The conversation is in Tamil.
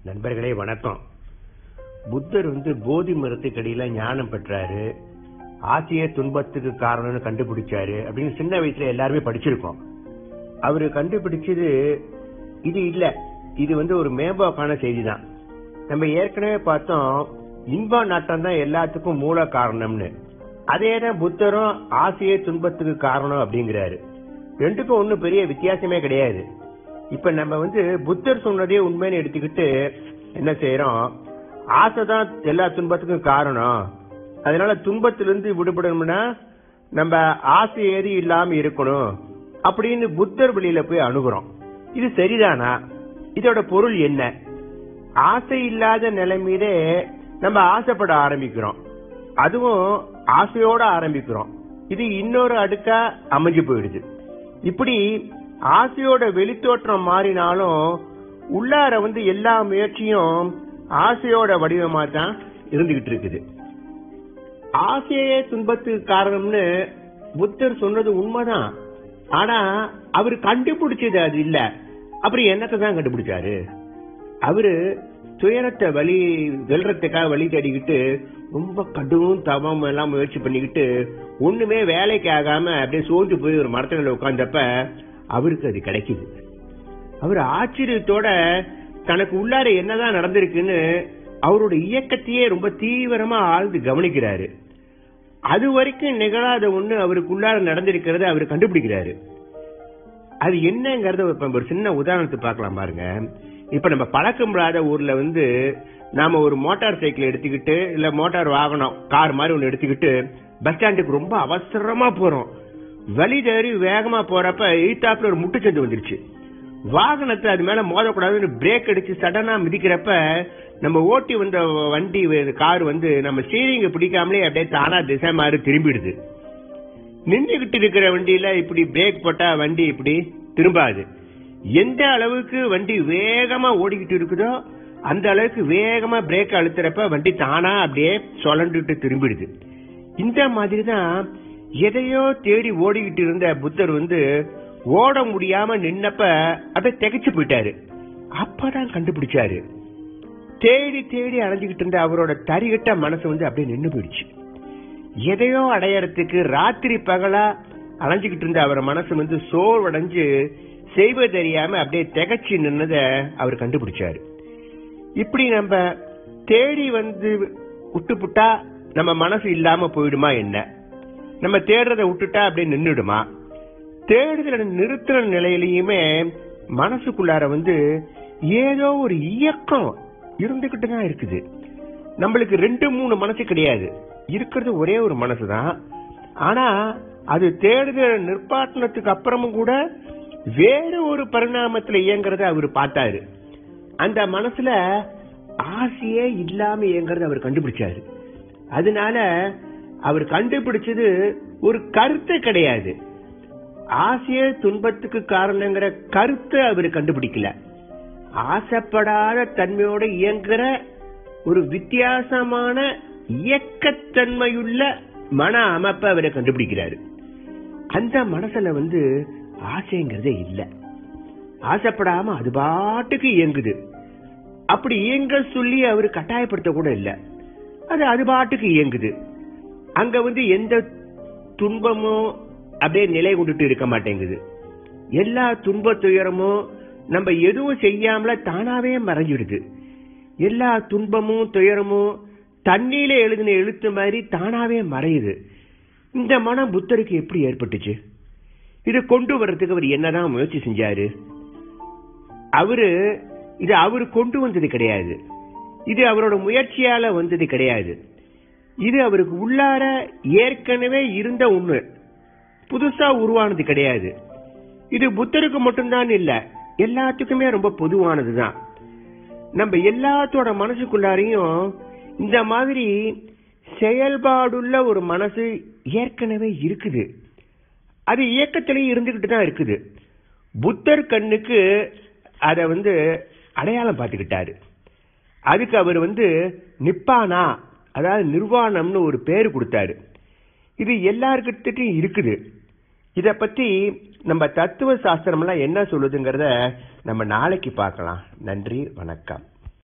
நண்பர்களே வணக்கம் புத்தர் வந்து போதி மரத்துக்கடியில ஞானம் பெற்றாரு ஆசைய துன்பத்துக்கு காரணம்னு கண்டுபிடிச்சாரு அப்படின்னு சின்ன வயசுல எல்லாருமே படிச்சிருக்கோம் அவரு கண்டுபிடிச்சது இது இல்ல இது வந்து ஒரு மேம்போக்கான செய்தி தான் நம்ம ஏற்கனவே பார்த்தோம் இன்ப நாட்டம் தான் எல்லாத்துக்கும் மூல காரணம்னு அதே தான் புத்தரும் ஆசைய துன்பத்துக்கு காரணம் அப்படிங்கிறாரு ரெண்டுக்கும் ஒன்னும் பெரிய வித்தியாசமே கிடையாது இப்ப நம்ம வந்து புத்தர் சொன்னதே உண்மைன்னு எடுத்துக்கிட்டு என்ன செய்யறோம் ஆசைதான் எல்லா துன்பத்துக்கும் காரணம் அதனால துன்பத்திலிருந்து விடுபடணும்னா நம்ம ஆசை ஏறி இல்லாம இருக்கணும் அப்படின்னு புத்தர் வழியில போய் அணுகுறோம் இது சரிதானா இதோட பொருள் என்ன ஆசை இல்லாத நிலைமையிலே நம்ம ஆசைப்பட ஆரம்பிக்கிறோம் அதுவும் ஆசையோட ஆரம்பிக்கிறோம் இது இன்னொரு அடுக்கா அமைஞ்சு போயிடுது இப்படி ஆசையோட வெளித்தோற்றம் மாறினாலும் உள்ளார வந்து எல்லா முயற்சியும் ஆசையோட வடிவமா தான் இருந்துகிட்டு இருக்குது ஆசையே துன்பத்துக்கு காரணம்னு புத்தர் சொன்னது உண்மைதான் ஆனா அவரு கண்டுபிடிச்சது அது இல்ல அப்புறம் என்னத்தை தான் கண்டுபிடிச்சாரு அவரு துயரத்தை வழி வெல்றதுக்காக வழி தேடிக்கிட்டு ரொம்ப கடும் தவம் எல்லாம் முயற்சி பண்ணிக்கிட்டு ஒண்ணுமே வேலைக்கு ஆகாம அப்படியே சோர்ந்து போய் ஒரு மரத்துல உட்கார்ந்தப்ப அவருக்கு அது கிடைக்குது அவர் ஆச்சரியத்தோட தனக்கு உள்ளார என்னதான் நடந்திருக்குன்னு அவரோட இயக்கத்தையே ரொம்ப தீவிரமா ஆழ்ந்து கவனிக்கிறாரு அது வரைக்கும் நிகழாத ஒண்ணு அவருக்குள்ளார நடந்திருக்கிறத அவர் கண்டுபிடிக்கிறாரு அது என்னங்கறத இப்ப ஒரு சின்ன உதாரணத்தை பார்க்கலாம் பாருங்க இப்ப நம்ம பழக்கமில்லாத ஊர்ல வந்து நாம ஒரு மோட்டார் சைக்கிள் எடுத்துக்கிட்டு இல்ல மோட்டார் வாகனம் கார் மாதிரி ஒண்ணு எடுத்துக்கிட்டு பஸ் ஸ்டாண்டுக்கு ரொம்ப அவசரமா போறோம் வழி தவறி வேகமா போறப்ப ஈத்தாப்புல ஒரு முட்டுச்சந்து வந்துருச்சு வாகனத்தை அது மேல மோதக்கூடாதுன்னு பிரேக் அடிச்சு சடனா மிதிக்கிறப்ப நம்ம ஓட்டி வந்த வண்டி கார் வந்து நம்ம ஸ்டீரிங் பிடிக்காமலே அப்படியே தானா திசை மாறி திரும்பிடுது நின்றுகிட்டு இருக்கிற வண்டியில இப்படி பிரேக் போட்டா வண்டி இப்படி திரும்பாது எந்த அளவுக்கு வண்டி வேகமா ஓடிக்கிட்டு இருக்குதோ அந்த அளவுக்கு வேகமா பிரேக் அழுத்துறப்ப வண்டி தானா அப்படியே சொலண்டுட்டு திரும்பிடுது இந்த மாதிரி தான் எதையோ தேடி ஓடிக்கிட்டு இருந்த புத்தர் வந்து ஓட முடியாம நின்னப்ப அதை திகைச்சு போயிட்டாரு அப்பதான் கண்டுபிடிச்சாரு தேடி தேடி அலைஞ்சுக்கிட்டு இருந்த அவரோட தரிகட்ட மனசு வந்து அப்படியே நின்னு போயிடுச்சு எதையோ அடையறதுக்கு ராத்திரி பகலா அலைஞ்சுக்கிட்டு இருந்த அவர் மனசு வந்து சோர்வடைஞ்சு செய்வது தெரியாம அப்படியே திகச்சு நின்னத அவர் கண்டுபிடிச்சாரு இப்படி நம்ம தேடி வந்து விட்டுப்புட்டா நம்ம மனசு இல்லாம போயிடுமா என்ன நம்ம தேடுறத விட்டுட்டா அப்படியே நின்னுடுமா தேடுதல நிறுத்துற நிலையிலயுமே மனசுக்குள்ளார வந்து ஏதோ ஒரு இயக்கம் இருந்துகிட்டு தான் இருக்குது நம்மளுக்கு ரெண்டு மூணு மனசு கிடையாது இருக்கிறது ஒரே ஒரு மனசு தான் ஆனா அது தேடுதல் நிற்பாட்டனத்துக்கு அப்புறமும் கூட வேற ஒரு பரிணாமத்துல இயங்குறத அவர் பார்த்தாரு அந்த மனசுல ஆசையே இல்லாம இயங்குறத அவர் கண்டுபிடிச்சாரு அதனால அவர் கண்டுபிடிச்சது ஒரு கருத்து கிடையாது ஆசையே துன்பத்துக்கு காரணங்கிற கருத்தை அவர் கண்டுபிடிக்கல ஆசைப்படாத தன்மையோட இயங்குற ஒரு வித்தியாசமான இயக்கத்தன்மையுள்ள மன அமைப்பை அவரை கண்டுபிடிக்கிறாரு அந்த மனசுல வந்து ஆசைங்கிறதே இல்ல ஆசைப்படாம அது பாட்டுக்கு இயங்குது அப்படி இயங்க சொல்லி அவரு கட்டாயப்படுத்த கூட இல்ல அது அது பாட்டுக்கு இயங்குது அங்க வந்து எந்த துன்பமும் அப்படியே நிலை கொண்டுட்டு இருக்க மாட்டேங்குது எல்லா துன்ப துயரமும் நம்ம எதுவும் செய்யாமல தானாவே மறைஞ்சிடுது எல்லா துன்பமும் துயரமும் தண்ணியில எழுதின எழுத்து மாதிரி தானாவே மறையுது இந்த மனம் புத்தருக்கு எப்படி ஏற்பட்டுச்சு இது கொண்டு வர்றதுக்கு அவர் என்னதான் முயற்சி செஞ்சாரு அவரு இது அவரு கொண்டு வந்தது கிடையாது இது அவரோட முயற்சியால வந்தது கிடையாது இது அவருக்கு உள்ளார ஏற்கனவே இருந்த ஒண்ணு புதுசா உருவானது கிடையாது இது புத்தருக்கு மட்டும்தான் இல்ல எல்லாத்துக்குமே ரொம்ப பொதுவானதுதான் நம்ம எல்லாத்தோட மனசுக்குள்ளாரையும் இந்த மாதிரி செயல்பாடுள்ள ஒரு மனசு ஏற்கனவே இருக்குது அது இயக்கத்திலேயே இருந்துகிட்டு தான் இருக்குது புத்தர் கண்ணுக்கு அத வந்து அடையாளம் பார்த்துக்கிட்டாரு அதுக்கு அவர் வந்து நிப்பானா அதாவது நிர்வாணம்னு ஒரு பேர் கொடுத்தாரு இது எல்லார்கிட்டையும் இருக்குது இத பத்தி நம்ம தத்துவ சாஸ்திரம் எல்லாம் என்ன சொல்லுதுங்கிறத நம்ம நாளைக்கு பார்க்கலாம் நன்றி வணக்கம்